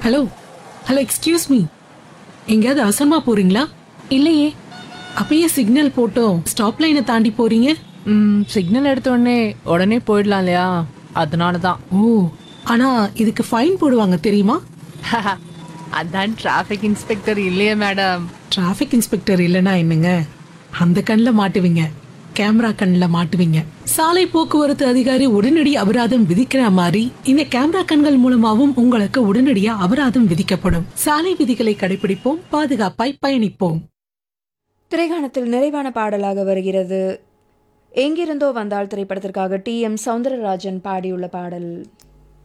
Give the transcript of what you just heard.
hello hello excuse me எங்கேயாவது அவசரமா போறீங்களா இல்லையே அப்பயே சிக்னல் போட்டோம் ஸ்டாப் லைனை தாண்டி போறீங்க ம் சிக்னல் எடுத்த உடனே உடனே போயிடலாம் இல்லையா அதனால தான் ஓ ஆனா இதுக்கு ஃபைன் போடுவாங்க தெரியுமா அதான் டிராஃபிக் இன்ஸ்பெக்டர் இல்லையே மேடம் டிராஃபிக் இன்ஸ்பெக்டர் இல்லைன்னா என்னங்க அந்த கண்ணில் மாட்டுவீங்க கேமரா கண்ணில் மாட்டுவீங்க சாலை போக்குவரத்து அதிகாரி உடனடி அபராதம் விதிக்கிற மாதிரி இந்த கேமரா கண்கள் மூலமாவும் உங்களுக்கு உடனடியா அபராதம் விதிக்கப்படும் சாலை விதிகளை கடைபிடிப்போம் பாதுகாப்பாய் பயணிப்போம் திரைகாணத்தில் நிறைவான பாடலாக வருகிறது எங்கிருந்தோ வந்தால் திரைப்படத்திற்காக டி எம் சௌந்தரராஜன் பாடியுள்ள பாடல்